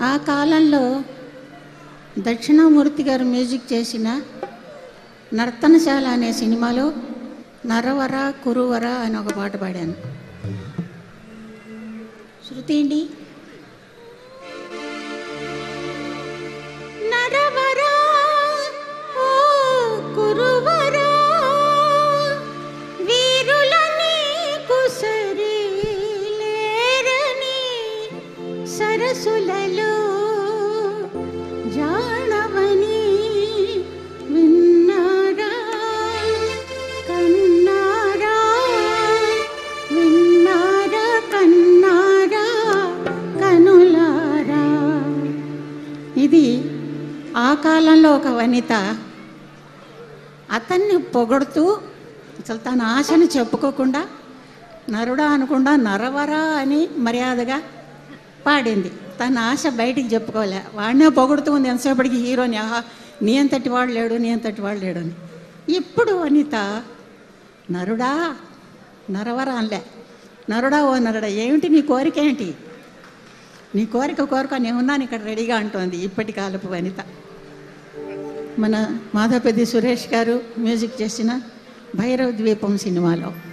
ఆ కాలంలో దక్షిణామూర్తి గారు మ్యూజిక్ చేసిన నర్తనశాల అనే సినిమాలో నరవర కురువర అని ఒక పాట పాడాను శృతి అండి నరవరా ఓ కురువరా వీరులని కుసరి లేరని సరసులలో జాణవని విన్నారా కన్నారా విన్నారా కన్నారా కనులారా ఇది ఆ కాలంలో ఒక వనిత అతన్ని పొగడుతూ అసలు తన ఆశను చెప్పుకోకుండా నరుడా అనకుండా నరవరా అని మర్యాదగా పాడింది తన ఆశ బయటికి చెప్పుకోలే వాడినే పొగుడుతూ ఉంది ఎంతసేపటికి హీరోని ఆహా నీ అంతటి వాడు లేడు నీ అంతటి వాడు లేడు అని ఇప్పుడు అనిత నరుడా నరవరా అనలే నరుడా ఓ నరుడా ఏమిటి నీ కోరిక ఏంటి నీ కోరిక కోరిక నేను ఉన్నాను ఇక్కడ రెడీగా అంటోంది ఇప్పటి కాలపు వనిత మన మాధవపెద్ది సురేష్ గారు మ్యూజిక్ చేసిన భైరవ ద్వీపం సినిమాలో